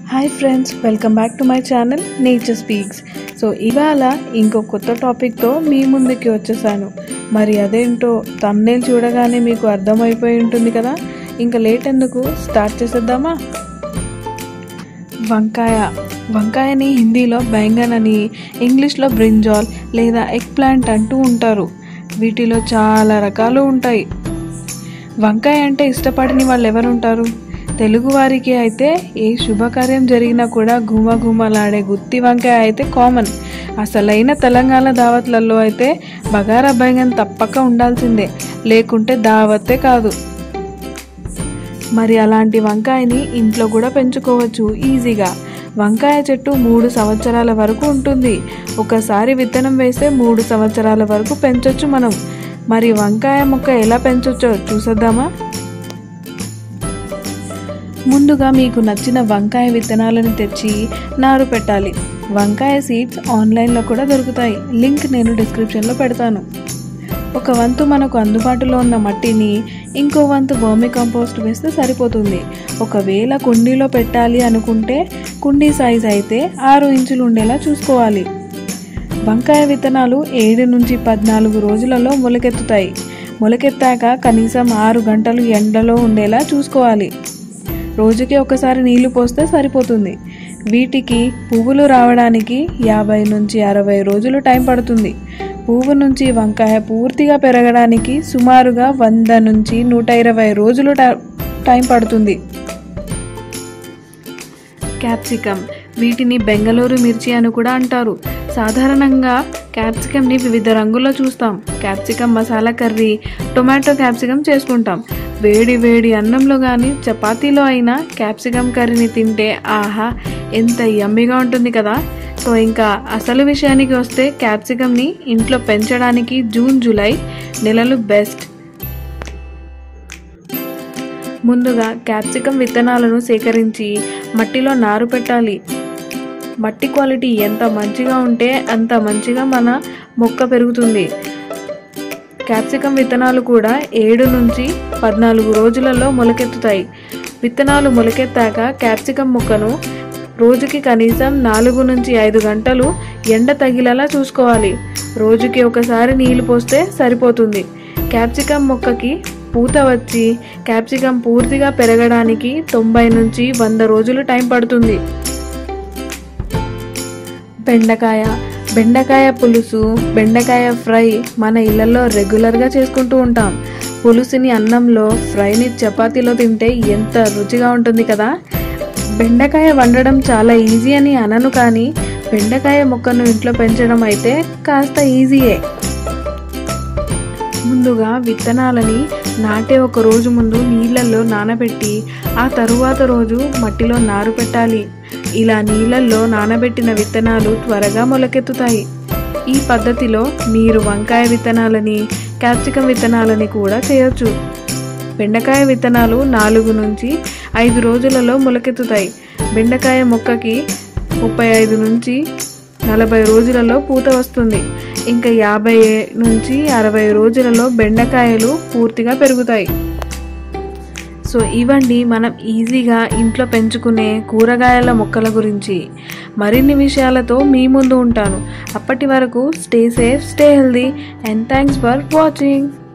hi friends welcome back to my channel nature speaks so ఇవాళ ఇంకో కొత్త టాపిక్తో మీ ముందుకి వచ్చేసాను మరి అదేంటో తమ్నేల్ చూడగానే మీకు అర్థమైపోయి ఉంటుంది కదా ఇంకా లేట్ ఎందుకు స్టార్ట్ చేసేద్దామా వంకాయ వంకాయని హిందీలో బెంగన్ అని ఇంగ్లీష్లో బ్రింజాల్ లేదా ఎగ్ ప్లాంట్ అంటూ ఉంటారు వీటిలో చాలా రకాలు ఉంటాయి వంకాయ అంటే ఇష్టపడని వాళ్ళు ఎవరుంటారు తెలుగు వారికి అయితే ఏ శుభకార్యం జరిగినా కూడా గుమ గుమలాడే గుత్తి వంకాయ అయితే కామన్ అసలైన తెలంగాణ దావత్లలో అయితే బగారా బైగన్ తప్పక ఉండాల్సిందే లేకుంటే దావత్తే కాదు మరి అలాంటి వంకాయని ఇంట్లో కూడా పెంచుకోవచ్చు ఈజీగా వంకాయ చెట్టు మూడు సంవత్సరాల వరకు ఉంటుంది ఒకసారి విత్తనం వేస్తే మూడు సంవత్సరాల వరకు పెంచొచ్చు మనం మరి వంకాయ మొక్క ఎలా పెంచొచ్చో చూసేద్దామా ముందుగా మీకు నచ్చిన వంకాయ విత్తనాలను తెచ్చి నారు పెట్టాలి వంకాయ సీడ్స్ ఆన్లైన్లో కూడా దొరుకుతాయి లింక్ నేను డిస్క్రిప్షన్లో పెడతాను ఒక వంతు మనకు అందుబాటులో ఉన్న మట్టిని ఇంకో వంతు వర్మి కంపోస్ట్ వేస్తే సరిపోతుంది ఒకవేళ కుండీలో పెట్టాలి అనుకుంటే కుండీ సైజ్ అయితే ఆరు ఇంచులు ఉండేలా చూసుకోవాలి వంకాయ విత్తనాలు ఏడు నుంచి పద్నాలుగు రోజులలో మొలకెత్తుతాయి మొలకెత్తాక కనీసం ఆరు గంటలు ఎండలో ఉండేలా చూసుకోవాలి రోజుకి ఒకసారి నీళ్లు పోస్తే సరిపోతుంది వీటికి పువ్వులు రావడానికి యాభై నుంచి అరవై రోజులు టైం పడుతుంది పువ్వు నుంచి వంకాయ పూర్తిగా పెరగడానికి సుమారుగా వంద నుంచి నూట ఇరవై రోజులు ట- టైం పడుతుంది క్యాప్సికమ్ వీటిని బెంగళూరు మిర్చి అని కూడా అంటారు సాధారణంగా క్యాప్సికమ్ని వివిధ రంగుల్లో చూస్తాం capsicum masala curry tomato capsicum చేసుకుంటాం వేడి వేడి అన్నంలో కానీ చపాతీలో అయినా క్యాప్సికమ్ కర్రీని తింటే ఆహా ఎంత యమ్మీగా ఉంటుంది కదా సో ఇంకా అసలు విషయానికి వస్తే క్యాప్సికమ్ని ఇంట్లో పెంచడానికి జూన్ జూలై నెలలు బెస్ట్ ముందుగా క్యాప్సికం విత్తనాలను సేకరించి మట్టిలో నారు పెట్టాలి మట్టి క్వాలిటీ ఎంత మంచిగా ఉంటే అంత మంచిగా మన మొక్క పెరుగుతుంది క్యాప్సికం విత్తనాలు కూడా ఏడు నుంచి పద్నాలుగు రోజులలో మొలకెత్తుతాయి విత్తనాలు మొలకెత్తాక క్యాప్సికం మొక్కను రోజుకి కనీసం నాలుగు నుంచి ఐదు గంటలు ఎండ తగిలేలా చూసుకోవాలి రోజుకి ఒకసారి నీళ్లు పోస్తే సరిపోతుంది క్యాప్సికం మొక్కకి పూత వచ్చి క్యాప్సికం పూర్తిగా పెరగడానికి తొంభై నుంచి వంద రోజులు టైం పడుతుంది బెండకాయ బెండకాయ పులుసు బెండకాయ ఫ్రై మన ఇళ్లలో రెగ్యులర్గా చేసుకుంటూ ఉంటాం పులుసుని అన్నంలో ఫ్రైని చపాతీలో తింటే ఎంత రుచిగా ఉంటుంది కదా బెండకాయ వండడం చాలా ఈజీ అని అనను కానీ బెండకాయ మొక్కను ఇంట్లో పెంచడం అయితే కాస్త ఈజీయే ముందుగా విత్తనాలని నాటే ఒక రోజు ముందు నీళ్ళల్లో నానబెట్టి ఆ తరువాత రోజు మట్టిలో నారు పెట్టాలి ఇలా నీళ్ళల్లో నానబెట్టిన విత్తనాలు త్వరగా మొలకెత్తుతాయి ఈ పద్ధతిలో మీరు వంకాయ విత్తనాలని క్యాప్సికం విత్తనాలని కూడా చేయొచ్చు బెండకాయ విత్తనాలు నాలుగు నుంచి ఐదు రోజులలో మొలకెత్తుతాయి బెండకాయ మొక్కకి ముప్పై ఐదు నుంచి నలభై రోజులలో పూత వస్తుంది ఇంకా యాభై నుంచి అరవై రోజులలో బెండకాయలు పూర్తిగా పెరుగుతాయి సో ఇవండి మనం ఈజీగా ఇంట్లో పెంచుకునే కూరగాయల మొక్కల గురించి మరిన్ని విషయాలతో మీ ముందు ఉంటాను అప్పటి వరకు stay safe stay healthy and thanks for watching